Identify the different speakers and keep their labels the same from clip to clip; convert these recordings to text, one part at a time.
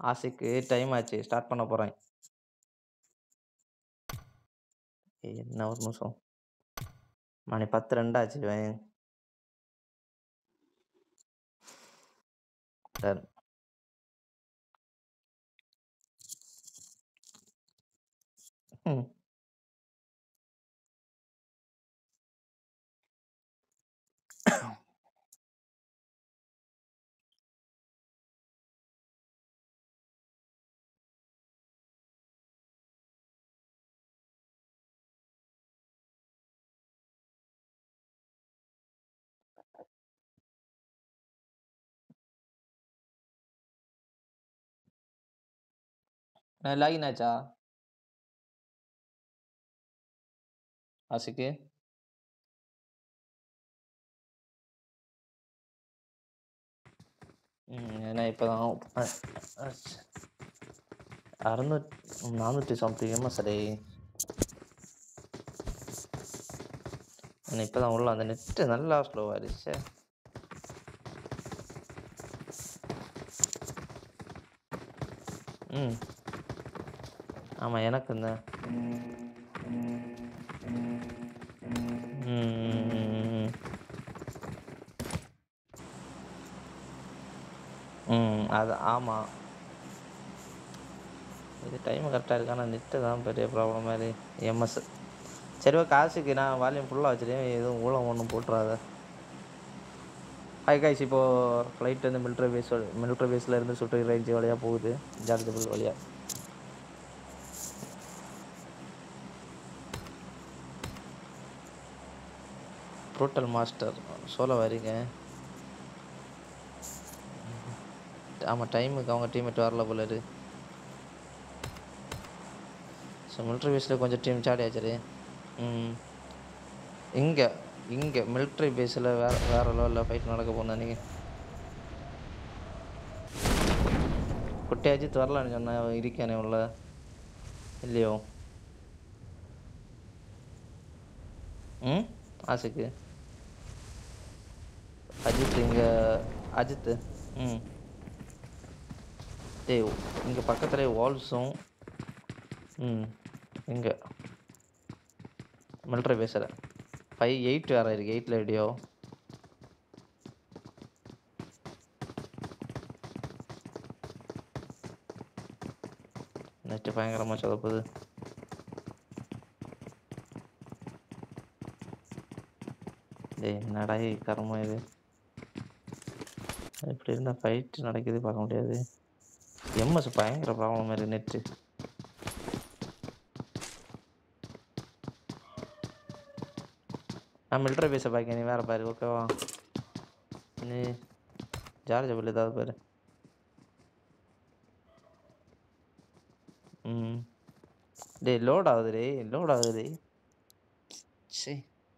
Speaker 1: ஆசிக்கு time ஆச்சு start பண்ண போகிறேன் என்ன ஒரு நிமிஷம் மணி பத்து ரெண்டாச்சு இவன். சரி ம். லாகின் ஆச்சா ஆசிக்கு ம் ஏன்னா இப்போ தான் அறுநூத்தி நானூற்றி சம்திங் எம்எஸ் அடே இப்போ தான் உள்ள அந்த நெட்டு நல்லா ஸ்லோவாக இருந்துச்சு ம் ஆமாம் எனக்கு இந்த ம், ம், ம். ம் அது ஆமாம் இது டைம் கரெக்டாக இருக்கு ஆனால் நெட்டு தான் பெரிய ப்ராப்ளம் மாதிரி எம்எஸ் சரி ஓகே காசுக்கு நான் வால்யூம் ஃபுல்லாக வச்சுருக்கேன் எதுவும் ஊழம் ஒன்றும் போட்டுறாத ஹாய் காய்ஸ் இப்போது ஃப்ளைட் வந்து மிலிட்ரி பேஸ் மிலிட்ரி பேஸில் இருந்து சுட்டு ரேஞ்சு வழியாக போகுது ஜார்ஜபிள் வழியாக ப்ரூட்டல் மாஸ்டர் சோலோ வரீங்க ஆமாம் டைமுக்கு அவங்க டீம்மேட் வரல போல இருக்கு ஸோ மிலிட்ரி பேஸில் கொஞ்சம் டீம் சாடி ஆச்சு ம் இங்கே இங்கே மிலிட்ரி பேஸில் வேறு வேறு லெவலில் ஃபைட் நடக்க போகுது அன்றைக்கி குட்டி அஜித் வரலான்னு சொன்னேன் இருக்கானே உள்ள இல்லையோ ம் ஆசைக்கு அஜித் இங்கே அஜித் ம் டேய் இங்கே பக்கத்துலேயே வால்ஸும் ம் இங்கே மிலிட்ரி பேசுகிறேன் ஃபைவ் எயிட் வேறு இருக்குது எயிட்டில் எப்படியோ நெட்டு பயங்கரமாக சொதப்புது டேய் என்னடா இது கர்மம் இது இப்படி இருந்தால் ஃபைட் நடக்குது பார்க்க முடியாது எம்எஸ் பயங்கர ப்ராப்ளம் மாதிரி நெட்டு நான் மிலிட்ரி பேச பார்க்க நீ வேறு பாரு ஓகேவா நீ ஜார்ஜ் பில் ஏதாவது பாரு ம் டேய் லோட் ஆகுது டேய் லோட் ஆகுது டேய் சரி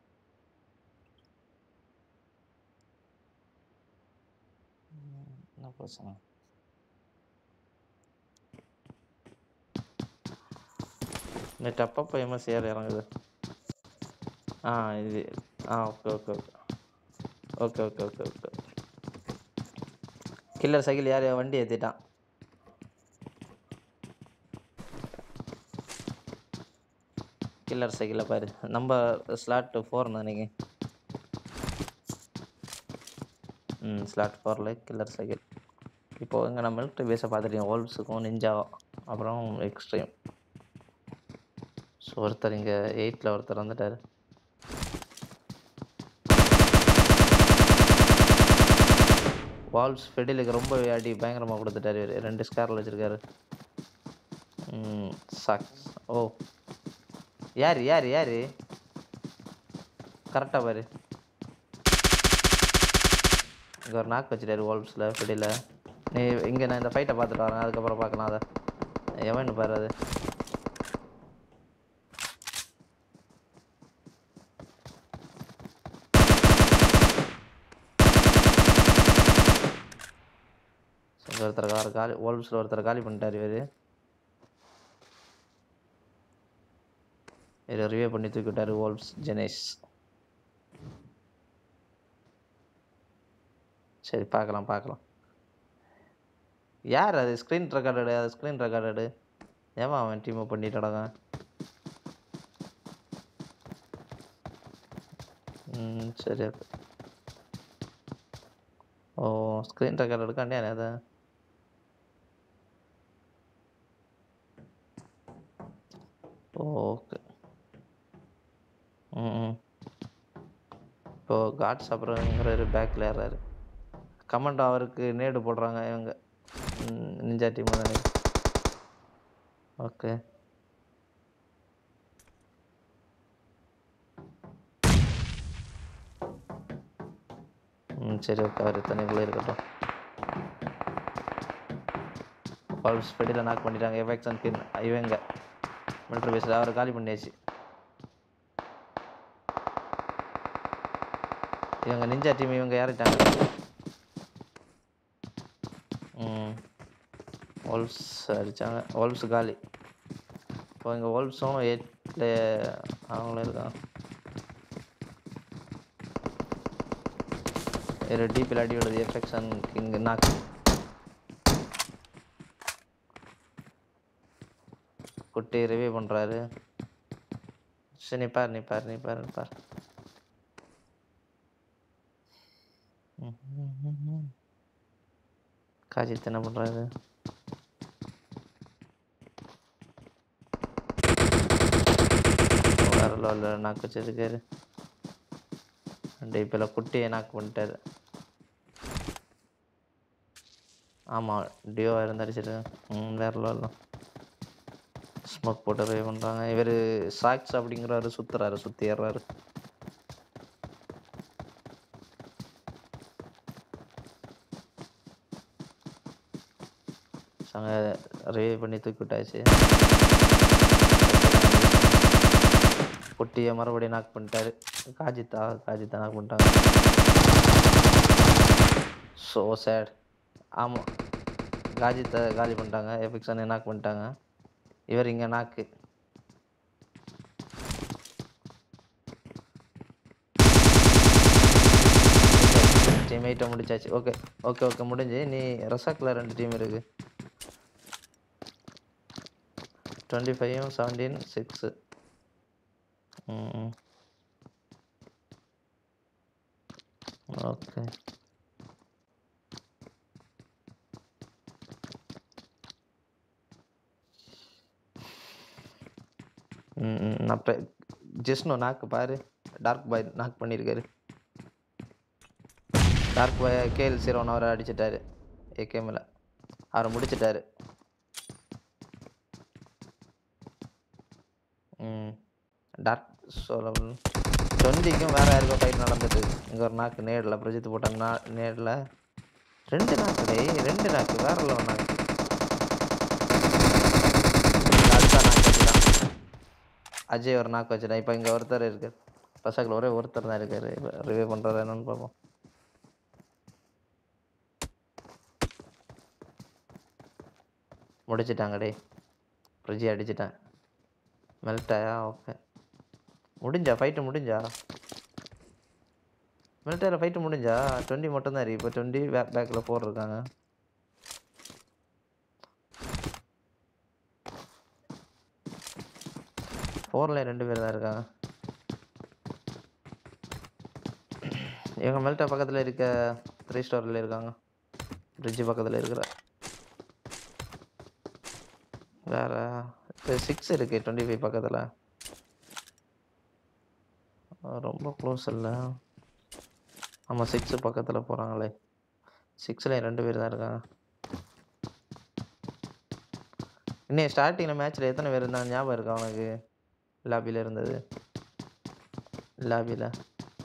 Speaker 1: என்ன பிரச்சனை நெட் அப்பப்போ எம்எஸ் ஏற இறங்குது ஆ இது ஆ okay okay okay okay okay okay okay killer cycle யார் வண்டி ஏற்றிட்டான் கில்லர் சைக்கிளை பாரு நம்ம ஸ்லாட் ஃபோர்னு நினைக்கிறேன் ம் ஸ்லாட் ஃபோரில் கில்லர் சைக்கிள் இப்போது இங்கே நான் மிலிட்ரி பேஸை பார்த்துருக்கேன் ஓல்ஸுக்கும் நிஞ்சா அப்புறம் எக்ஸ்ட்ரீம் ஸோ ஒருத்தர் இங்கே எயிட்டில் ஒருத்தர் வந்துட்டார் வால்ஸ் ஃபெடிலுக்கு ரொம்ப அடி பயங்கரமாக கொடுத்துட்டாரு இவரு. ரெண்டு ஸ்காரில் வச்சுருக்காரு சாக்ஸ் ஓ யார் யார் யார் கரெக்டாக பாரு இங்கே ஒரு நாக்கு வச்சுட்டாரு வால்ஸில் ஃபெடியில் நீ இங்கே நான் இந்த ஃபைட்டை பார்த்துட்டு வரேன் அதுக்கப்புறம் பார்க்கலாம் அதை எவன்னு பாரு அது இங்கே ஒருத்தர் கார் காலி வால்ஸில் ஒருத்தர் காலி பண்ணிட்டார் இவர் இவர் ரிவே பண்ணி தூக்கி விட்டார் வால்ஸ் ஜெனேஷ் சரி பார்க்கலாம் பார்க்கலாம் யார் அது ஸ்க்ரீன் ரெக்கார்டடு அது ஸ்க்ரீன் ரெக்கார்டடு ஏமா அவன் டீமை பண்ணிட்டு நடக்கான் ம் சரி ஓகே ஓ ஸ்க்ரீன் ரெக்கார்ட் எடுக்காண்டியா அது ஓகே ம் ம் இப்போ காட் சாப்பிட்றங்கிற பேக்கில் ஏறாரு கமெண்ட் அவருக்கு நேடு போடுறாங்க இவங்க ம், நிஞ்சா டீம் தானே ஓகே ம் சரி ஓகே அவர் தண்ணிக்குள்ளே இருக்கட்டும் பால் ஸ்பெடியில் நாக் பண்ணிட்டாங்க எஃபெக்ட்ஸ் அண்ட் கின் இவங்க மிலிட்ரி பேஸில் அவரை காலி பண்ணியாச்சு இவங்க நிஞ்சா டீம் இவங்க ஏறிட்டாங்க ம் ஒல்ஸ் அடித்தாங்க ஒல்ஸ் காலி இப்போ இங்கே ஒல்ஸும் எயிட்டில் அவங்களும் இருக்காங்க வேறு டிபியில் அடி விடுது எஃபெக்ஷன் கிங் நாக் குட்டி ரிவ்யூ பண்ணுறாரு சரி நீ பார் நீ பார் நீ பார் நீ பார் காஜித் என்ன பண்ணுறாரு வேற லெவலில் நாக்கு வச்சிருக்காரு டிபியில் குட்டியை நாக்கு பண்ணிட்டாரு ஆமாம் டியோ இருந்து அடிச்சிட்டு ம் வேற லெவலில் ஸ்மோக் போட்டு ரிவ்யூ பண்ணுறாங்க இவர் சாக்ஸ் அப்படிங்கிறவரு சுற்றுறாரு சுற்றி ஏறுறாரு அங்கே ரிவ்யூ பண்ணி தூக்கி விட்டாச்சு குட்டியை மறுபடியும் நாக் பண்ணிட்டாரு காஜித்தா காஜித்தா நாக் பண்ணிட்டாங்க ஸோ சேட் ஆமாம் காஜித்தை காலி பண்ணிட்டாங்க எஃபிக்ஷனை நாக் பண்ணிட்டாங்க இவர் இங்கே நாக்கு டீம் எயிட்டை முடிச்சாச்சு ஓகே ஓகே ஓகே முடிஞ்சு நீ ரசாக்கில் ரெண்டு டீம் இருக்கு டுவெண்ட்டி ஃபைவ் செவன்டீன் சிக்ஸு ம் ஓகே ம் ம், நான் இப்போ ஜிஷ்ணு நாக்கு பாரு டார்க் பாய் நாக் பண்ணியிருக்காரு டார்க் பாய் கேஎல் சீரோன் அவரை அடிச்சிட்டாரு ஏகேமில் அவரை முடிச்சிட்டாரு ம் டார்க் சோலோ டுவெண்ட்டிக்கும் வேறு யாருக்கும் ஃபைட் நடந்துட்டு இங்கே ஒரு நாக்கு நேரில் பிரஜித் போட்டாங்க நா நேரில் ரெண்டு நாக்கு டேய் ரெண்டு நாக்கு வேற லெவல் நாக்கு அடுத்த நாக்கு வச்சுட்டான் அஜய் ஒரு நாக்கு வச்சுட்டான் இப்போ இங்கே ஒருத்தர் இருக்கார் பசங்களை ஒரே ஒருத்தர் தான் இருக்காரு ரிவ்யூ பண்ணுறாரு என்னன்னு பார்ப்போம் முடிச்சிட்டாங்க டேய் ஃப்ரிட்ஜி அடிச்சிட்டேன் மெல்ட்டாயா ஓகே முடிஞ்சா ஃபைட்டு முடிஞ்சா மெல்ட்டாயில் ஃபைட்டு முடிஞ்சா டுவெண்ட்டி மட்டும்தான் இருக்கு இப்போ டுவெண்ட்டி பேக் பேக்கில் ஃபோர் இருக்காங்க ஃபோரில் ரெண்டு பேர் தான் இருக்காங்க இவங்க மெல்ட்டா பக்கத்தில் இருக்க த்ரீ ஸ்டோரில் இருக்காங்க பிரிட்ஜு பக்கத்தில் இருக்கிற வேற சிக்ஸ் இருக்கு டுவெண்ட்டி ஃபைவ் பக்கத்தில் ரொம்ப க்ளோஸ் இல்லை ஆமாம் சிக்ஸு பக்கத்தில் போகிறாங்களே சிக்ஸில் ரெண்டு பேர் தான் இருக்காங்க இன்னும் ஸ்டார்டிங்கில் மேட்ச்சில் எத்தனை பேர் இருந்தாங்க ஞாபகம் இருக்கா அவனுக்கு லாபியில் இருந்தது லாபியில்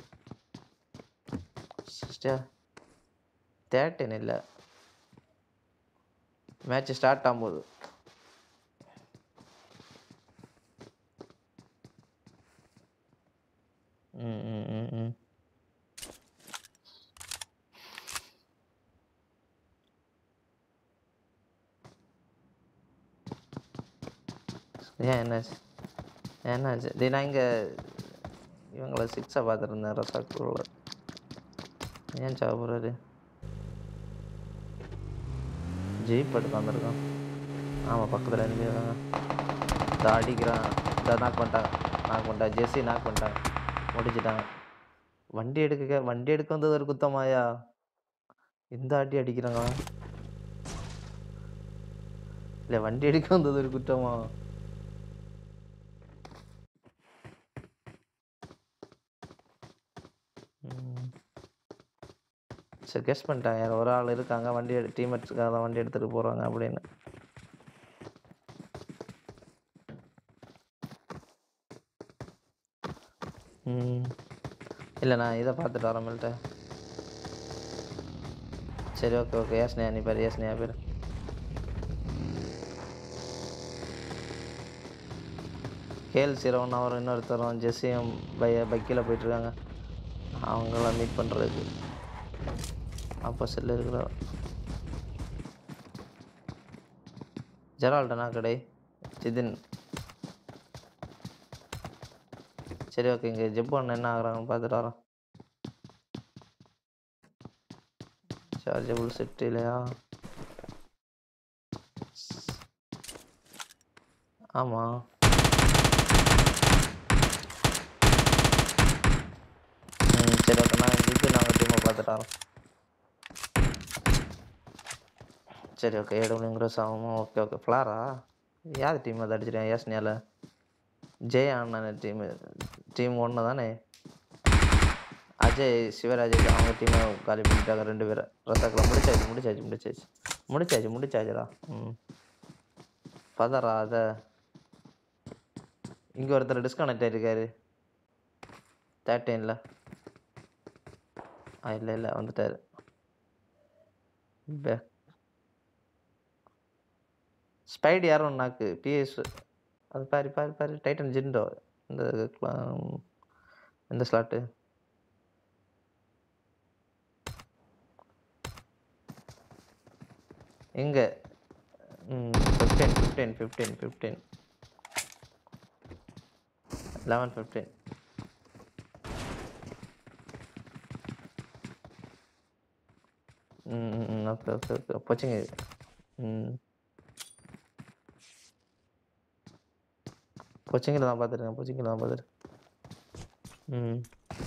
Speaker 1: சிஸ்டர் தேர்ட்டின் இல்லை மேட்ச் ஸ்டார்ட் ஆகும்போது ம் ம் ம் ம் ஏன் என்னாச்சு என்னாச்சு டேய் நான் இங்கே இவங்கள சிக்ஸை பார்த்துருந்தேன் ரசாக்குள்ள ஏன் சாப்பிட்றாரு ஜீப் எடுத்து வந்திருக்கான் ஆமாம் பக்கத்தில் நிற்கிறாங்க இந்த அடிக்கிறான் இந்த நாக் பண்ணிட்டாங்க நாக் பண்ணிட்டாங்க ஜெர்சி நாக் பண்ணிட்டாங்க முடிச்சிட்டாங்க வண்டி எடுக்க வண்டி எடுக்க வந்தது ஒரு குத்தமாயா இந்த அடி அடிக்கிறாங்க இல்லை வண்டி எடுக்க வந்தது ஒரு குற்றமா ம். சரி கெஸ் பண்ணிட்டாங்க யாரோ ஒரு ஆள் இருக்காங்க வண்டி எடு டீமேட்ஸுக்காக தான் வண்டி எடுத்துகிட்டு போகிறாங்க அப்படின்னு ம் இல்லை நான் இதை பார்த்துட்டு வரேன் மேல்ட்ட சரி ஓகே ஓகே ஏஸ்னையா நீ பேர் ஏஸ்னையா பேர் கேஎல் சீரவன் அவரும் இன்னொருத்தரும் ஜெஸ்ஸியும் பை பைக்கில் போயிட்டுருக்காங்க அவங்கள மீட் பண்ணுறதுக்கு ஆப்போசிட்டில் இருக்கிற ஜெரால்டனா கடை ஜிதின் சரி ஓகே இங்கே ஜெப்பு அண்ணன் என்ன ஆகுறாங்கன்னு பார்த்துட்டு வரோம் சார்ஜபிள் செட் இல்லையா ஆமாம் ம் சரி ஓகே நான் இது நாங்கள் டீமை பார்த்துட்டு வரோம் சரி ஓகே ஏடபிள்யூ கிரோஸ் ஆகுமா ஓகே ஓகே ஃப்ளாரா யார் டீம் அதை அடிச்சிருக்கேன் ஏஸ்னியால் ஜெய அண்ணன் டீமு டீம் ஒன்று தானே அஜய் சிவராஜ் அவங்க டீமை காலி பண்ணிட்டாங்க ரெண்டு பேரை ரசாக்கில் முடிச்சாச்சு முடிச்சாச்சு முடிச்சாச்சு முடிச்சாச்சு முடிச்சாச்சுடா ம் பதறா அதை இங்கே ஒருத்தர் டிஸ்கனெக்ட் ஆகிருக்காரு தேர்ட்டீனில் ஆ இல்லை இல்லை வந்துட்டார் பே ஸ்பைடு யாரும் நாக்கு பிஎஸ் அது பாரு பாரு பாரு டைட்டன் ஜிண்டோ இந்த cla- இந்த ஸ்லாட்டு எங்கே fifteen fifteen fifteen fifteen eleven fifteen ம் ம், ம் ஓகே ஓகே ஓகே போச்சுங்க ம் கொச்சிங்கில் தான் பார்த்துருக்கேன் கொச்சிங்கில் தான் பார்த்துருக்கேன் ம்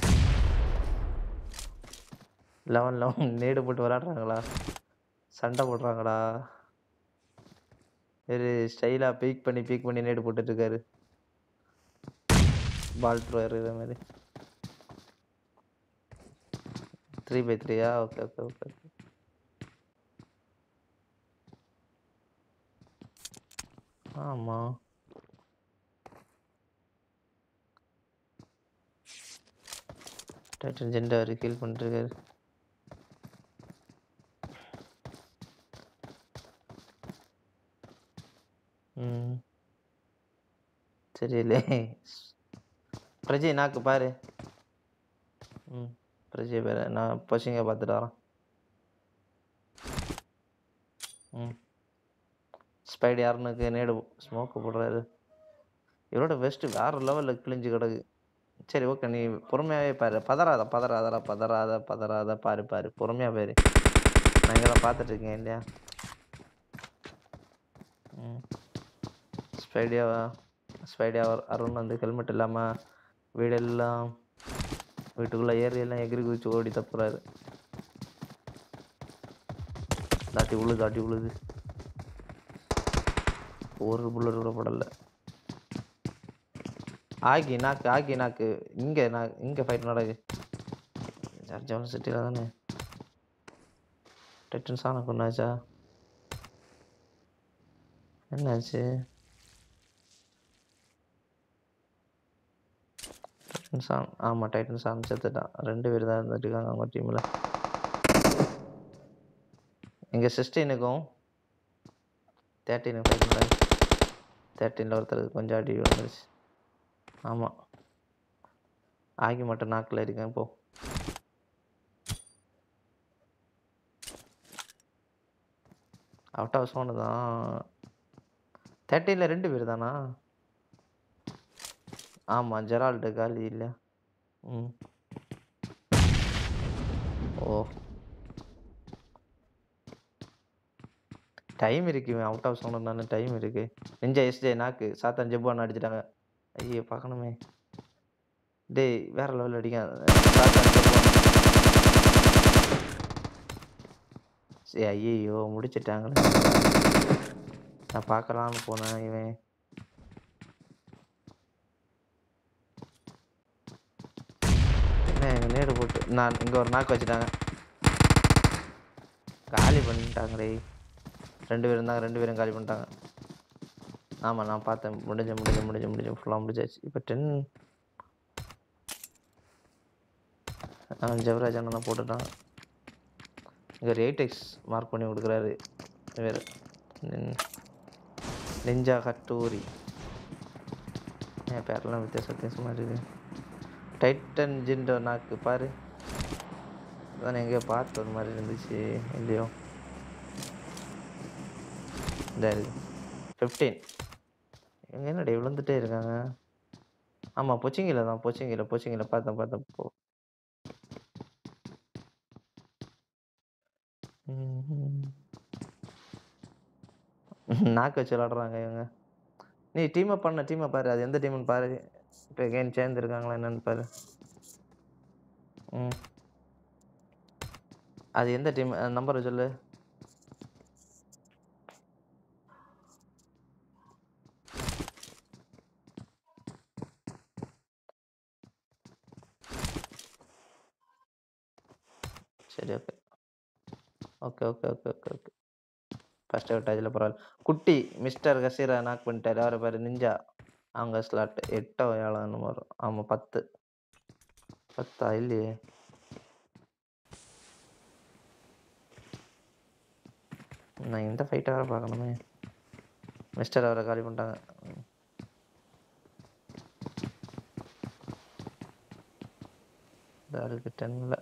Speaker 1: லெவன் லெவன் நேடு போட்டு விளாட்றாங்களா சண்டை போடுறாங்கடா ஒரு ஸ்டைலாக பீக் பண்ணி பீக் பண்ணி நேடு போட்டுட்ருக்காரு பால் த்ரோயர் இதே மாதிரி த்ரீ பை த்ரீயா ஓகே ஓகே ஓகே ஆமாம் டைட்டன் ஜெண்டா அவர் கீல் பண்ணிருக்காரு ம் தெரியலே பிரஜி நாக்கு பாரு ம் பிரஜி பேர் நான் பசிங்க பார்த்துட்டு வரேன் ம் ஸ்பைடு யாருனுக்கு நேடு ஸ்மோக்கு போடுறாரு இவரோட வெஸ்ட்டு வேறு லெவலில் கிழிஞ்சு கிடக்கு சரி ஓகே நீ பொறுமையாகவே பாரு பதறாத பதறாதடா பதறாத பதறாத பாரு பாரு பொறுமையாக பாரு நான் இங்கே தான் பார்த்துட்டு இருக்கேன் இல்லையா ம் ஸ்பைடியா ஸ்பைடியா அருண் வந்து ஹெல்மெட் இல்லாமல் வீடெல்லாம் வீட்டுக்குள்ளே ஏறி எல்லாம் எகிரி குதிச்சு ஓடி தப்புறாரு தாட்டி உழுது தாட்டி உழுது ஒரு புல்லட் கூட படல ஆகி நாக்கு ஆகி நாக்கு இங்கே நான் இங்கே ஃபைட் நடக்கு ஜார்ஜாவன் சிட்டியில் தானே டெட்டன்ஸ் ஆன கொண்டாச்சா என்னாச்சு டைட்டன்ஸ் ஆன் ஆமாம் டைட்டன்ஸ் ஆன் செத்துட்டான் ரெண்டு பேர் தான் இருந்துட்டு இருக்காங்க அவங்க டீமில் இங்கே சிக்ஸ்டீனுக்கும் தேர்ட்டீனுக்கு ஃபைட் பண்ணாங்க தேர்ட்டீனில் ஒருத்தருக்கு கொஞ்சம் அடி வந்துருச்சு ஆமாம் ஆகி மட்டும் நாக்கில் இருக்கேன் இப்போ அவுட் ஹவுஸ் ஒன்று தான் தேர்ட்டீனில் ரெண்டு பேர் தானா ஆமாம் ஜெரால்டு காலி இல்லை ம் ஓ டைம் இருக்கு இவன் அவுட் ஆஃப் சவுண்ட் டைம் இருக்கு நெஞ்சா எஸ்ஜே நாக்கு சாத்தான் ஜெப்பான்னு அடிச்சிட்டாங்க ஐயோ பார்க்கணுமே டேய் வேற லெவல் அடிக்க சாத்தான் ஜெப்பான் சரி ஐயோ முடிச்சிட்டாங்களே நான் பார்க்கலான்னு போனேன் இவன் என்ன எங்க நேடு போட்டு நான் இங்க ஒரு நாக்கு வச்சுட்டாங்க காலி பண்ணிட்டாங்களே ரெண்டு பேரும் இருந்தாங்க ரெண்டு பேரும் காலி பண்ணிட்டாங்க ஆமாம் நான் பார்த்தேன் முடிஞ்ச முடிஞ்ச முடிஞ்ச முடிஞ்ச ஃபுல்லாக முடிஞ்சாச்சு இப்போ டென் ஜெவராஜ் அண்ணன் போட்டுட்டாங்க இங்கே ஒரு எயிட் எக்ஸ் மார்க் பண்ணி கொடுக்குறாரு வேறு நெஞ்சா கட்டூரி என் பேரெல்லாம் வித்தியாச வித்தியாசமாக இருக்கு டைட்டன் ஜிண்டோ நாக்கு பாரு அதான் எங்கேயோ பார்த்து ஒரு மாதிரி இருந்துச்சு இல்லையோ இந்த இருக்கு ஃபிஃப்டீன் இவங்க என்னடி விழுந்துட்டே இருக்காங்க ஆமாம் பொச்சிங்கில தான் பொச்சிங்கில பொச்சிங்கில பார்த்தேன் பார்த்தேன் போ ம்ஹும். நாக்கு வச்சு விளாடுறாங்க இவங்க நீ டீமை பண்ண டீமை பாரு அது எந்த டீம்னு பாரு இப்போ கேம் சேர்ந்துருக்காங்களா என்னன்னு பாரு ம் அது எந்த டீம் நம்பர் சொல்லு சரி okay okay okay okay okay okay first out ஆச்சுல பரவாயில்ல குட்டி மிஸ்டர் கசீரா நாக் பண்ணிட்டாரு அவரை பாரு நிஞ்சா அவங்க ஸ்லாட் எட்டோ ஏழான்னு வரும் ஆமாம் பத்து பத்தா இல்லையே நான் இந்த ஃபைட்டை வேறு பார்க்கணுமே மிஸ்டர் அவரை காலி பண்ணிட்டாங்க ம். இந்த ஆளுக்கு டென்னில்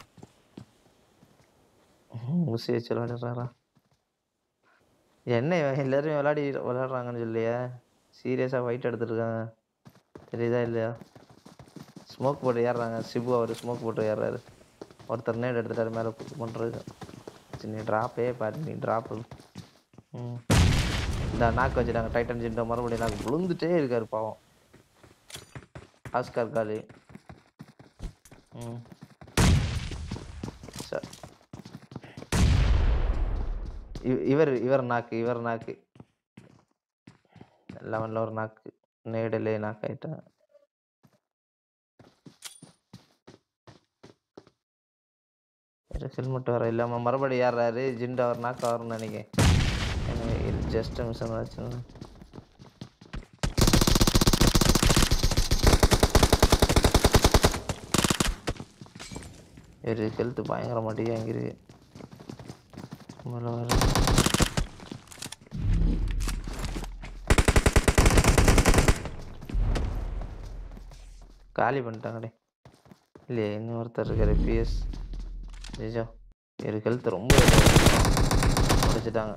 Speaker 1: ஊசி வச்சு விளையாடுறாரா என்ன இவன் எல்லாரும் விளையாடி விளையாடுறாங்கன்னு சொல்லியா சீரியஸாக ஃபைட் எடுத்துருக்காங்க தெரியுதா இல்லையா ஸ்மோக் போட்டு ஏறுறாங்க சிபு அவர் ஸ்மோக் போட்டு ஏறுறாரு ஒருத்தர் நேடு எடுத்துட்டாரு மேலே பண்ணுறது சரி நீ ட்ராப்பே பாரு நீ ட்ராப்பு ம் இந்த நாக்கு வச்சுட்டாங்க டைட்டன் ஜிண்டோ மறுபடியும் நாக்கு விழுந்துட்டே இருக்காரு பாவம் ஆஸ்கார் காலி ம் ச- இவ- இவர் இவர் நாக்கு இவர் நாக்கு லெவனில் ஒரு நாக்கு நேடிலே நாக்கு ஆயிட்டாங்க ஹெல்மெட் வேற இல்லாமல் மறுபடியும் ஏறாரு ஜிண்டு அவர் நாக்கு வரும்னு நினைக்கிறேன் ஜஸ்ட் மிஸ் ஆச்சு இவர் ஹெல்த் பயங்கர மாட்டேங்க இருக்கு மேலே வர காலி பண்ணிட்டாங்கடே இல்லையே இன்னும் ஒருத்தர் இருக்காரு பிஎஸ் நிஜம் இவர் ஹெல்த் ரொம்ப முடிச்சிட்டாங்க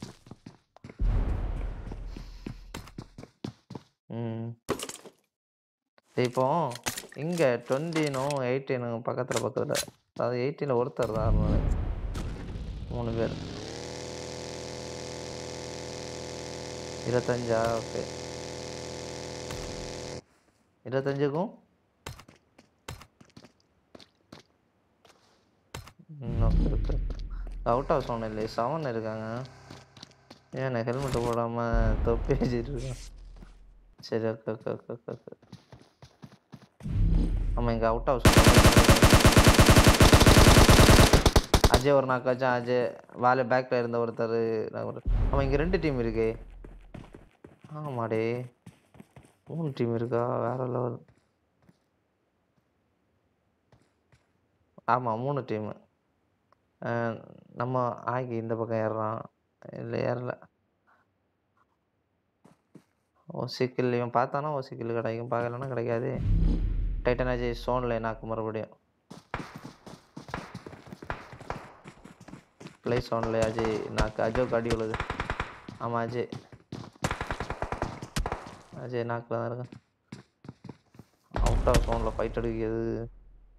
Speaker 1: ம் இப்போ இங்கே டுவெண்ட்டினும் எயிட்டீனும் பக்கத்தில் பக்கத்தில் அதாவது எயிட்டீனில் ஒருத்தர் தான் இருந்தாரு. மூணு பேர் இருபத்தஞ்சா ஓகே இருபத்தஞ்சுக்கும் ம் okay okay out of sound இல்லை செவன் இருக்காங்க ஏன் ஹெல்மெட்டை போடாமல் தொப்பி வச்சுட்டு இருக்கேன் சரி okay okay okay okay okay ஆமாம் இங்கே அவுட் ஆஃப் அஜய் ஒரு நாக்காச்சும் அஜய் வாலு பேக்கில் இருந்த ஒருத்தர் ஆமாம் இங்கே ரெண்டு டீம் இருக்கு ஆமாடே மூணு டீம் இருக்கா வேற லெவல் ஆமாம் மூணு டீமு நம்ம ஆகி இந்த பக்கம் ஏறுறான் இல்லை ஏறல ஓசிக்கில் இவன் பார்த்தானா ஓசிக்கில் கிடைக்கும் பார்க்கலன்னா கிடைக்காது டைட்டன் அஜய் சோனில் நாக்கு மறுபடியும் ப்ளே சோனில் அஜய் நாக்கு அஜோக்கு அடி விழுது ஆமாம் அஜய் அஜய் நாக்கில் தான் இருக்கேன் அவுட் ஆஃப் சோனில் ஃபைட் அடிக்கிறது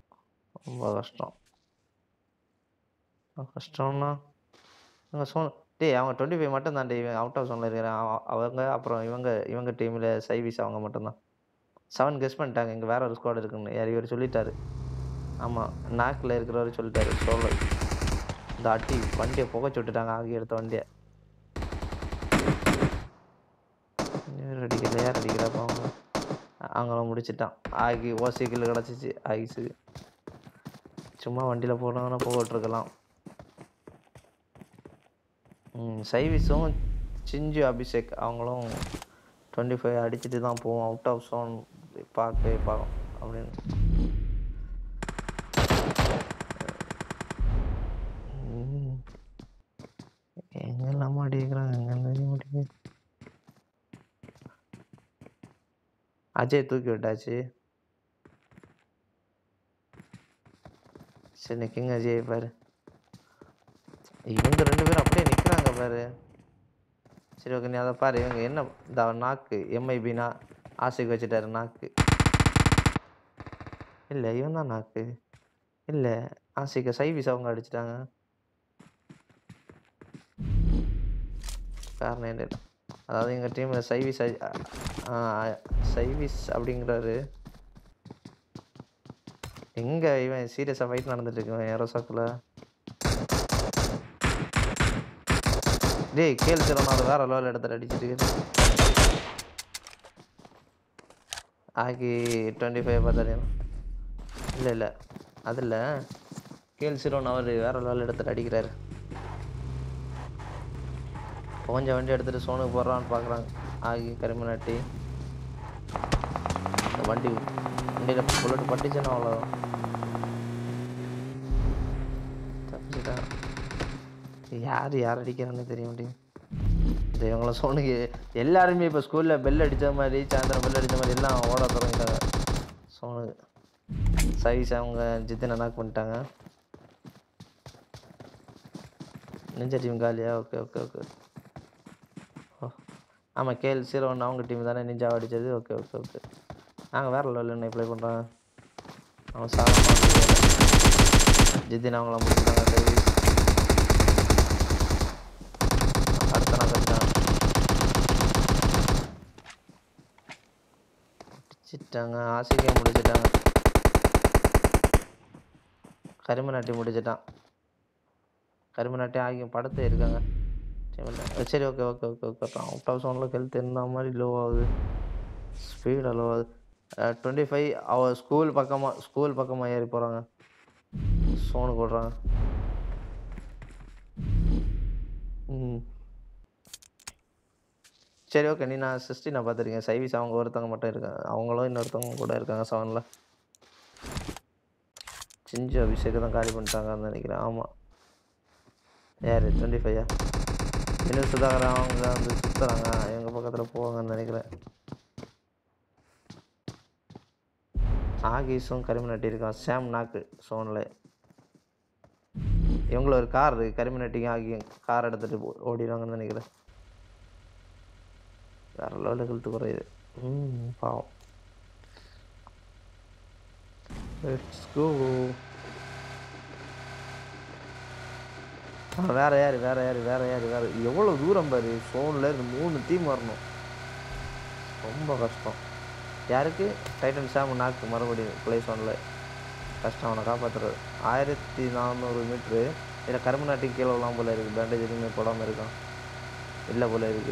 Speaker 1: ரொம்ப கஷ்டம் ரொம்ப கஷ்டம்னா அங்கே சோன் டேய் அவங்க டுவெண்ட்டி ஃபைவ் மட்டும் தான் இவன் அவுட் ஆஃப் ஜோனில் இருக்கிறான் அவ- அவங்க அப்புறம் இவங்க இவங்க டீமில் சைவீஸ் அவங்க மட்டும்தான் செவன் கெஸ் பண்ணிட்டாங்க இங்கே வேற ஒரு ஸ்குவாட் இருக்குன்னு யார் இவர் சொல்லிட்டாரு ஆமாம் நாக்கில் இருக்கிறவர் சொல்லிட்டாரு சோலோ இந்த அட்டி வண்டியை புகைச்சு விட்டுட்டாங்க ஆகி எடுத்த வண்டியை யார் அடிக்கல யார் அடிக்கிறப்ப அவங்க அவங்கள முடிச்சிட்டான் ஆகி ஓசிக்கில் கிடச்சிச்சு ஆகிஸுக்கு சும்மா வண்டியில் போனாங்கன்னா போக விட்டுருக்கலாம் ம் சைவீஸும் சிஞ்சு அபிஷேக் அவங்களும் டுவெண்ட்டி ஃபைவ் அடிச்சுட்டு தான் போவோம் அவுட் ஆஃப் சோன் பார்க்கவே பார்க்கும் அப்படின்னு ம். எங்கெல்லாம் அடிக்கிறாங்க எங்க தெரிய மாட்டேங்குது அஜய் தூக்கி விட்டாச்சு சரி நிற்குங்க அஜய் பாரு இவங்க ரெண்டு பேரும் அப்படியே நிற்கிறாங்க பாரு சரி ஓகே நீ அதை பாரு இவங்க என்ன இந்த நாக்கு எம்ஐபினா ஆசைக்கு வச்சுட்டாரு நாக்கு இல்லை இவன் தான் நாக்கு இல்லை ஆசைக்கு சைவீஸ் அவங்க அடிச்சிட்டாங்க காரணம் என்ன அதாவது எங்கள் டீமில் சைவீஸ் அடி- ஆ, சைவீஸ் அப்படிங்கிறாரு எங்கே இவன் சீரியஸாக ஃபைட் நடந்துட்டு இருக்கு இவன் ஏரோசாக்கில் டேய் கேள் சிறனால வேற லெவல் இடத்துல அடிச்சிட்டு இருக்கு. ஆகி டுவெண்ட்டி ஃபைவ் பார்த்தாரு இல்லை இல்லை அதில் கேள் சிரோன் அவர் வேற லெவல் இடத்துல அடிக்கிறாரு கொஞ்சம் வண்டி எடுத்துட்டு சோனுக்கு போடுறான்னு பார்க்குறாங்க ஆகி கரிமநாட்டி இந்த வண்டி வண்டியில் புல்லட் பட்டுச்சுன்னா அவ்வளோ தப்பிச்சுட்டான் யார் யார் அடிக்கிறான்னு தெரிய மாட்டேங்குது இந்த இவங்கள சோனுக்கு எல்லாருமே இப்போ ஸ்கூலில் பெல் அடித்த மாதிரி சாயந்தரம் பெல் அடித்த மாதிரி எல்லாம் ஓட தொடங்கிட்டாங்க சோனுக்கு சைஸ் அவங்க ஜித்தினை நாக் பண்ணிட்டாங்க நெஞ்ச டீம் காலியா ஓகே ஓகே ஓகே ஓ ஆமாம் கேஎல் ஜீரோ ஒன்று அவங்க டீம் தானே நிஞ்சா அடித்தது ஓகே ஓகே ஓகே நாங்கள் வேறு லெவலில் என்ன ப்ளே பண்ணுறாங்க அவன் சாதமாக ஜித்தின் அவங்கள முடிச்சுட்டாங்க சைவீஸ் அடுத்த நாள் கட்டாங்க முடிச்சிட்டாங்க ஆசிரியை முடிச்சிட்டாங்க கரும்பு நாட்டி முடிச்சிட்டான் கரும்பு நாட்டி ஆகிய படத்தை இருக்காங்க சரி okay okay okay okay out of சவுண்டில் ஹெல்த் என்ன மாதிரி லோ ஆகுது ஸ்பீட் லோ ஆகுது டுவெண்ட்டி ஃபைவ் அவ ஸ்கூல் பக்கமாக ஸ்கூல் பக்கமாக ஏறி போகிறாங்க சோனுக்கு விட்றாங்க ம் சரி ஓகே நீ நான் சிக்ஸ்டி நான் பார்த்துருக்கேன் சைவீஸ் அவங்க ஒருத்தவங்க மட்டும் இருக்காங்க அவங்களும் இன்னொருத்தவங்க கூட இருக்காங்க செவனில் சிஞ்சு அபிஷேக் தான் காலி பண்ணிட்டாங்கன்னு நினைக்கிறேன் ஆமாம் யார் டுவெண்ட்டி ஃபைவா இன்னும் சுதாகரன் அவங்க வந்து சுற்றுறாங்க எங்கள் பக்கத்தில் போவாங்கன்னு நினைக்கிறேன் ஆகீஸும் கரிம நட்டி இருக்கான் சேம் நாக்கு சோனில் இவங்கள ஒரு கார் இருக்கு கரிம நட்டிங்க ஆகி கார் எடுத்துகிட்டு போ- ஓடிடுவாங்கன்னு நினைக்கிறேன் வேற லெவலில் ஹெல்த் குறையுது ம் பாவம் லெட்ஸ் கோ வேற யார் வேற யார் வேற யார் வேற எவ்வளோ தூரம் பாரு ஃபோனில் இருந்து மூணு டீம் வரணும் ரொம்ப கஷ்டம் யாருக்கு டைட்டன் சாம் நாக்கு மறுபடியும் பிளே ஒன்ல கஷ்டம் அவனை காப்பாற்றுறது ஆயிரத்தி நானூறு மீட்ரு இதில் கரும்பு நாட்டின் கீழே விழாம போல இருக்குது பேண்டேஜ் எதுவுமே போடாமல் இருக்கான் இல்லை போல இருக்கு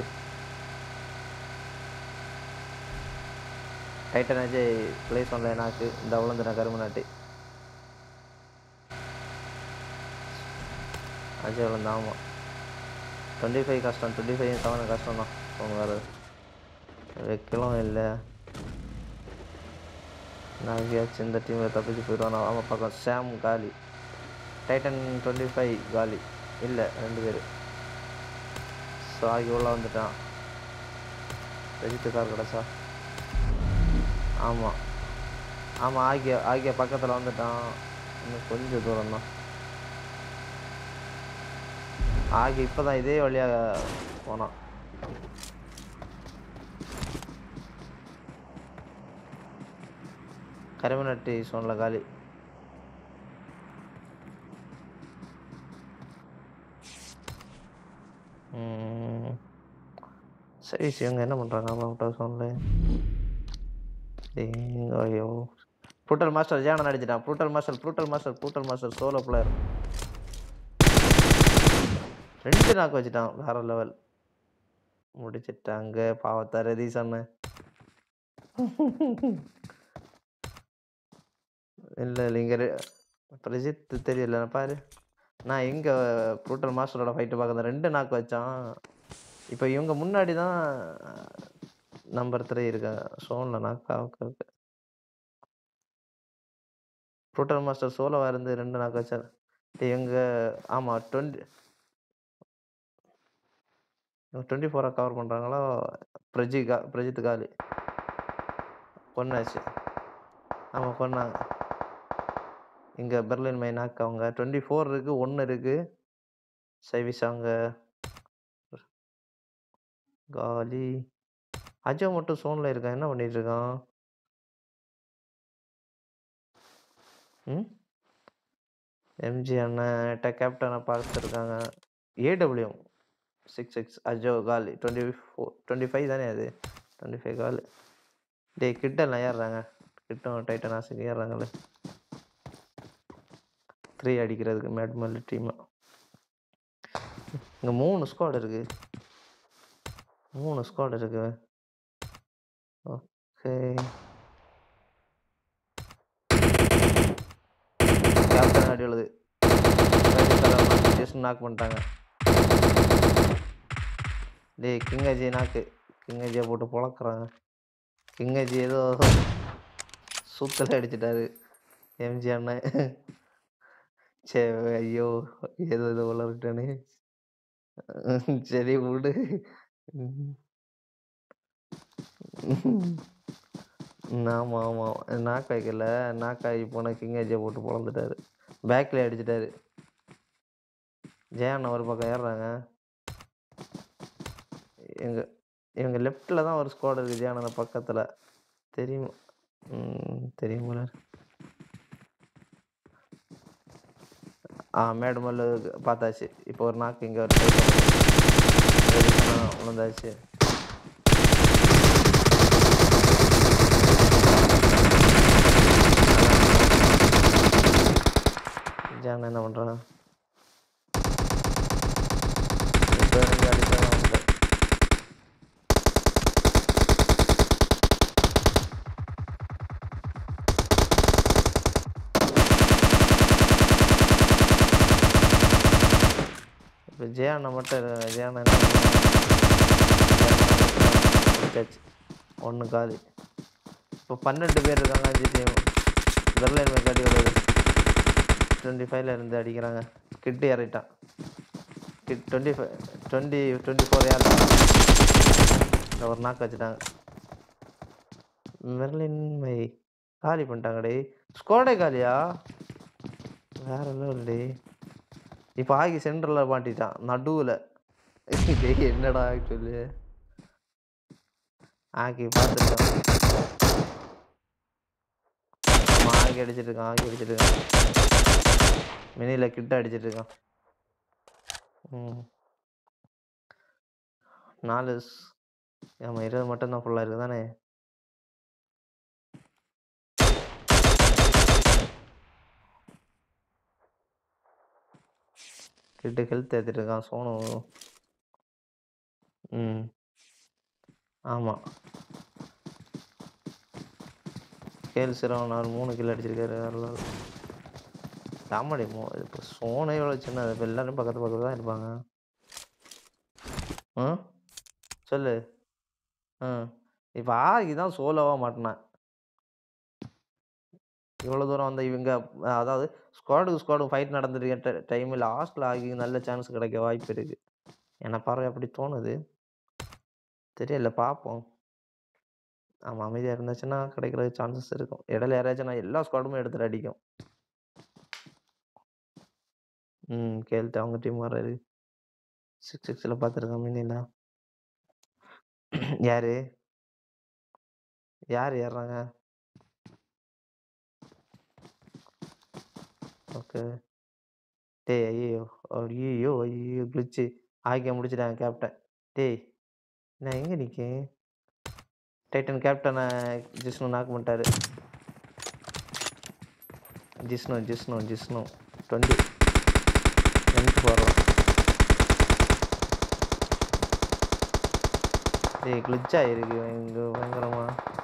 Speaker 1: டைட்டன் அஜய் பிளேஸ் ஒன்ல நாக்கு இந்த விழுந்துட்டேன் கரும்பு நாட்டி அஜய் விழுந்தான் ஆமாம் டுவெண்ட்டி ஃபைவ் கஷ்டம் டுவெண்ட்டி ஃபைவ் செவன் கஷ்டம் தான் அவங்க வேறு வைக்கலாம் இல்லை நாகியாச்சும் இந்த டீமில் தப்பிச்சு போயிடுவான் அவன் பக்கம் சாம் காலி டைட்டன் டுவெண்ட்டி ஃபைவ் காலி இல்லை ரெண்டு பேர் ஸோ ஆகி உள்ள வந்துட்டான் ரெஜித்து கார் கிடச்சா ஆமாம் ஆமாம் ஆகிய ஆகிய பக்கத்தில் வந்துட்டான் இன்னும் கொஞ்சம் தூரம் தான் ஆகி இப்போ தான் இதே வழியாக போனான் கரிமநட்டி சோனில் காலி ஏய் இவங்க என்ன பண்ணுறாங்க அம்மா விட்டா சவுண்டில் எங்க ஐயோ ப்ரூட்டல் மாஸ்டர் ஜான அடிச்சிட்டான் brutal master brutal master brutal master solo player ரெண்டு நாக்கு வச்சுட்டான் வேற லெவல் முடிச்சிட்டாங்க பாவத்தா ரதி சொன்ன இல்லை இல்லை இங்கே பிரஜித் தெரியல பாரு நான் எங்கே ப்ரூட்டல் மாஸ்டரோட ஃபைட்டு பார்க்குறேன் ரெண்டு நாக்கு வச்சான் இப்போ இவங்க முன்னாடி தான் நம்பர் த்ரீ இருக்காங்க சோனில் நாக்கா ஓகே ஓகே ப்ரூட்டல் மாஸ்டர் சோலோவாக இருந்து ரெண்டு நாக்கு வச்சார் எங்க ஆமாம் டுவெண்ட்டி டுவெண்ட்டி ஃபோரை கவர் பண்ணுறாங்களோ பிரஜி கா பிரஜித் காலி பொண்ணாச்சு ஆமாம் பொண்ணாங்க இங்கே பெர்லின் மை நாக்கு அவங்க டுவெண்ட்டி ஃபோர் இருக்குது ஒன்று இருக்குது சைவிஸ் அவங்க காலி அஜோ மட்டும் சோனில் இருக்கான் என்ன பண்ணிட்டு இருக்கான் ம் எம்ஜி அண்ணன் கேப்டனை பார்த்துருக்காங்க ஏடபிள்யூ சிக்ஸ் சிக்ஸ் அஜோ காலி டுவெண்ட்டி ஃபோர் டுவெண்ட்டி ஃபைவ் தானே அது டுவெண்ட்டி ஃபைவ் கால் டே கிட்டெல்லாம் ஏறுறாங்க கிட்டும் டைட்டன் ஆசைக்கு ஏறுறாங்களே த்ரீ அடிக்கிறதுக்கு மேட்மல் டீம் இங்கே மூணு ஸ்குவாட் இருக்கு மூணு ஸ்குவாட் இருக்கு ஓகே கேப்டன் அடி எழுது ஜஸ்ட் நாக் பண்ணிட்டாங்க டேய் கிங் அஜய் நாக்கு கிங் அஜயை போட்டு பொழக்கிறாங்க கிங் அஜய் ஏதோ சூத்தல அடிச்சிட்டாரு எம்ஜி அண்ணன் சே ஐயோ ஏதோ ஏதோ வளர்ட்டேனே சரி விடு ஆமாம் ஆமாம் நாக்கு வைக்கல நாக்காகி போன கிங் அஜயை போட்டு பொழந்துட்டாரு பேக்கில் அடிச்சிட்டாரு ஜெயாண்ணா ஒரு பக்கம் ஏறுறாங்க எங்க இவங்க லெஃப்ட்டில் தான் ஒரு ஸ்குவாட் இருக்குது ஜெயானந்த பக்கத்தில் தெரியும் ம், தெரியும் போல ஆ மேடு மல்லு பார்த்தாச்சு இப்போ ஒரு நாக்கு இங்கே ஒரு side ல வருது. ஆ, விழுந்தாச்சு ஜான் என்ன பண்ணுறான் இப்போ இருந்து அடிச்சாங்க அவனுக்கு. இப்போ ஜெயாண்ணா மட்டும் இரு- ஜெயாண்ணா என்ன முடிச்சாச்சு ஒன்று காலி இப்போ பன்னெண்டு பேர் இருக்காங்க அஞ்சு டீம் பெர்லைன் மெக்காடி வருது டுவெண்ட்டி ஃபைவ்ல இருந்து அடிக்கிறாங்க கிட்டு ஏறிட்டான் kit twenty five twenty twenty four ஏறிட்டான் ஒரு நாக்கு வச்சுட்டாங்க மெர்லின் மை காலி பண்ணிட்டாங்கடே ஸ்கோடே காலியா வேற லெவல் டே இப்போ ஆகி சென்டரில் மாட்டிட்டான் நடுவில் டேய் என்னடா சொல்லு ஆக்கி பார்த்துருக்கான் ஆமா ஆக்கி அடிச்சிட்டு இருக்கான் ஆக்கி அடிச்சிட்டு இருக்கான் மினியில் கிட்ட அடிச்சிட்டு இருக்கான் ம் நாலு ஸ்- ஆமா இருபது மட்டும்தான் ஃபுல்லாக இருக்குது தானே கிட்ட ஹெல்த் ஏற்றிட்டு இருக்கான் சோனு ம் ஆமாம் கேல் சிரவன் அவர் மூணு கிலோ அடிச்சிருக்காரு வேற காமெடி மோ இப்போ சோனே எவ்வளோ சின்னது இப்போ எல்லாரும் பக்கத்து பக்கத்து தான் இருப்பாங்க ஆ சொல்லு ஆ இப்போ ஆகி தான் சோலோவாக மாட்டினேன் இவ்வளோ தூரம் வந்த இவங்க அஹ் அதாவது ஸ்குவாடுக்கு ஸ்குவாடு ஃபைட் நடந்துருக்க டைமில் லாஸ்ட்டில் ஆகி நல்ல சான்ஸ் கிடைக்க வாய்ப்பு இருக்குது என்னை பாரு அப்படி தோணுது தெரியல பார்ப்போம் ஆமாம் அமைதியாக இருந்துச்சுன்னா கிடைக்கிற சான்சஸ் இருக்கும் இடையில யாராச்சும் நான் எல்லா ஸ்குவாடுமே எடுத்துட்டு அடிக்கும் ம் கேள்ட்டு அவங்க டீம் வர்றாரு சிக்ஸ் சிக்ஸில் பார்த்துருக்கேன் மினியில் யாரு யார் ஏறுறாங்க ஓகே டேய் ஐயோ ஐயோ ஐயோ கிழிச்சு ஆக்கிய முடிச்சிட்டாங்க கேப்டன் டேய் நான் எங்கே நிற்கேன் டைட்டன் கேப்டனை ஜிஷ்ணு நாக் பண்ணிட்டாரு ஜிஷ்ணு ஜிஷ்ணு ஜிஷ்ணு டுவெண்ட்டி டுவெண்ட்டி ஃபோரில் ஏய் கிளிச் ஆகிருக்கு இங்கே பயங்கரமா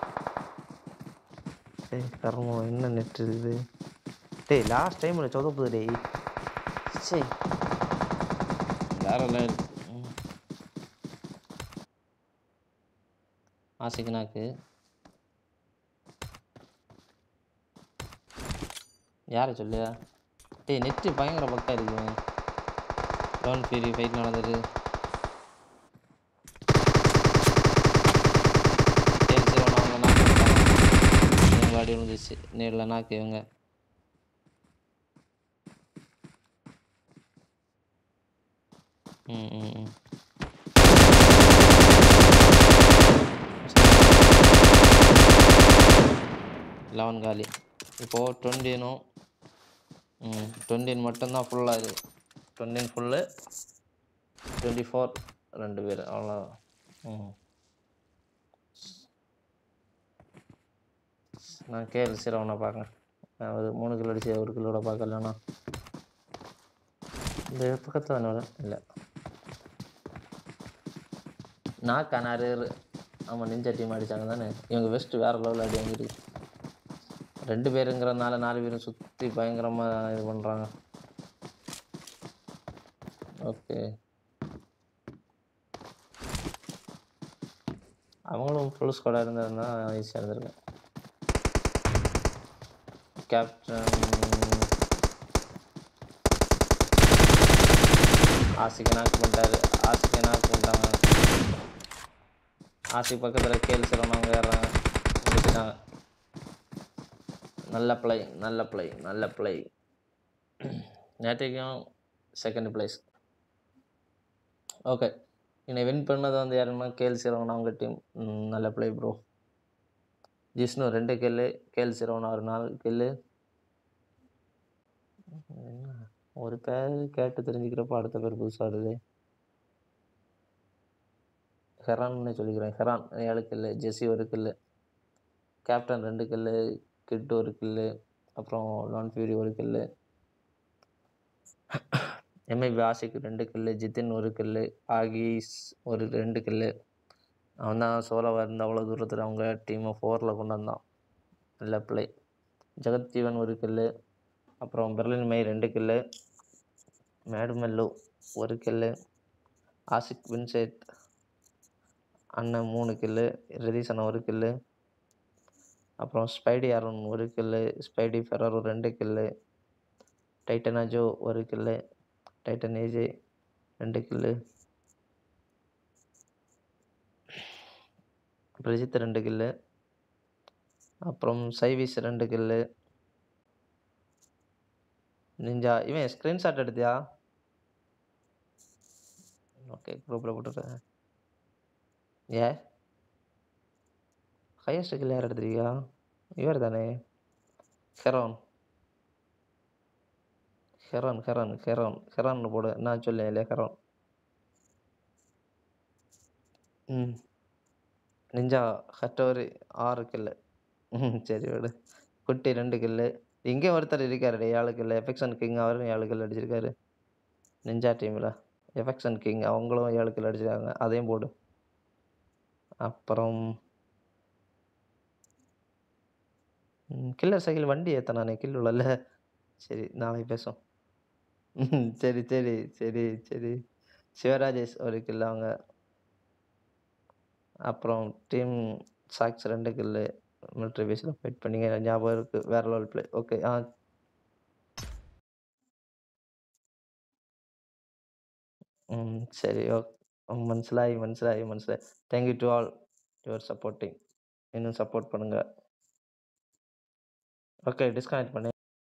Speaker 1: டேய் கர்மம் என்ன நெட் இருக்குது டேய் லாஸ்ட் டைமில் சொதப்புது டேய் சரி வேற லெவல் ஆசிக்கனாக்கு யாரை சொல்லு டேய் நெட்டு பயங்கர பக்கா இருக்கு லோன் ஃப்ரீ ஃபைட் நடந்தது சரி சரி அவங்க நாக்கு இவங்க அடி விழுந்துச்சு நேரில் நாக்கு இவங்க ம் ம் ம் லெவன் காலி இப்போது டுவெண்ட்டினும் ம் டுவெண்ட்டின் மட்டும்தான் ஃபுல்லாக இது டுவெண்ட்டின் ஃபுல்லு டுவெண்ட்டி ஃபோர் ரெண்டு பேர் அவ்வளோ ம் நான் கேஎல் சிரவனை பார்க்கேன் நான் ஒரு மூணு கிலோ அடிச்சு ஒரு கிலோட பார்க்கலண்ணா இந்த பக்கத்தில் தானே வரும் இல்லை நாக்கா நிறைய ஆமாம் நிஞ்சா டீம் அடித்தாங்க தானே இவங்க வெஸ்ட் வேறு லெவலில் அடி வாங்கிருக்கு ரெண்டு பேருங்கிறதுனால நாலு பேரும் சுற்றி பயங்கரமாக இது பண்ணுறாங்க ஓகே அவங்களும் ஃபுல் ஸ்குவாடாக இருந்திருந்தா ஈஸியாக இருந்திருக்கும் கேப்டன் ஆசிக்கு நாக்கு பண்ணிட்டாரு ஆசிக்கு நாக்கு பண்ணிட்டாங்க ஆசி பக்கத்தில் கேள் சிறவங்க ஏறுறாங்க முடிச்சுட்டாங்க நல்ல ப்ளை நல்ல ப்ளை நல்ல ப்ளை நேற்றைக்கும் செகண்ட் ப்ளேஸ் ஓகே என்னை வின் பண்ணது வந்து யாருன்னா கேஎல் சிரவன் அவங்க டீம் நல்ல ப்ளே ப்ரோ ஜிஷ்ணு ரெண்டு கில்லு கேஎல் சிரவன் ஒரு நாலு கில்லு என்ன ஒரு பேர் கேட்டு தெரிஞ்சுக்கிறப்ப அடுத்த பேர் புதுசாக வருது ஹெரான்னு சொல்லிக்கிறேன் ஹெரான் ஏழு கில்லு ஜெஸி ஒரு கில்லு கேப்டன் ரெண்டு கில்லு கிட் ஒரு கில்லு அப்புறம் லான் ஃபியூரி ஒரு கில்லு எம்ஐபி ஆஷிக் ரெண்டு கில்லு ஜிதின் ஒரு கில்லு ஆகீஸ் ஒரு ரெண்டு கில்லு அவன் தான் சோலோவாக இருந்து அவ்வளோ தூரத்தில் அவங்க டீமை ஃபோரில் கொண்டு வந்தான் நல்ல பிளே ஜெகத் ஜீவன் ஒரு கில்லு அப்புறம் பெர்லின் மை ரெண்டு கில்லு மேடுமெல்லு ஒரு கில்லு ஆசிக் வின்செட் அண்ணன் மூணு கில்லு ரிதீஷ் அண்ணன் ஒரு கில்லு அப்புறம் ஸ்பைடி அருண் ஒரு கில்லு ஸ்பைடி ஃபெரர் ரெண்டு கில்லு டைட்டன் அஜோ ஒரு கில்லு டைட்டன் ஏஜே ரெண்டு கில்லு பிரஜித் ரெண்டு கில்லு அப்புறம் சைவீஸ் ரெண்டு கில்லு நிஞ்சா இவன் ஸ்க்ரீன்ஷாட் எடுத்தியா ஓகே குரூப்பில் போட்டுருக்கேன் ஏ ஹையஸ்ட் கில் யார் எடுத்திருக்கியா இவர் தானே ஹெரான் ஹெரான் ஹெரான் ஹெரான் ஹெரான் போடு நான் சொல்லேன் இல்லையா ஹெரான் ம் நிஞ்சா ஹட்டோரி ஆறு கில்லு ம் சரி விடு குட்டி ரெண்டு கில்லு இங்கே ஒருத்தர் இருக்காரு ஏழு கில்லு எஃபெக்ஷன் கிங் அவரும் ஏழு கில் அடிச்சிருக்காரு நிஞ்சா டீமில் எஃபெக்ஷன் கிங் அவங்களும் ஏழு கில் அடிச்சிருக்காங்க அதையும் போடு அப்புறம் கில்லர் சைக்கிள் வண்டி ஏத்தனானே கில் உள்ளல சரி நாளைக்கு பேசுவோம் ம், சரி சரி சரி சரி சிவராஜேஷ் ஒரு கில் அவங்க அப்புறம் டீம் சாக்ஸ் ரெண்டு கில்லு மிலிட்ரி பேஸில் ஃபைட் பண்ணிங்க ஞாபகம் இருக்குது வேற லெவல் ப்ளே ஓகே ஆ ம் சரி ஓகே മനസ്സിലായി മനസ്സിലായി മനസ്സിലായി thank you to all your supporting இன்னும் சப்போர்ட் பண்ணுங்கள் ஓகே டிஸ்கனெக்ட் பண்ணு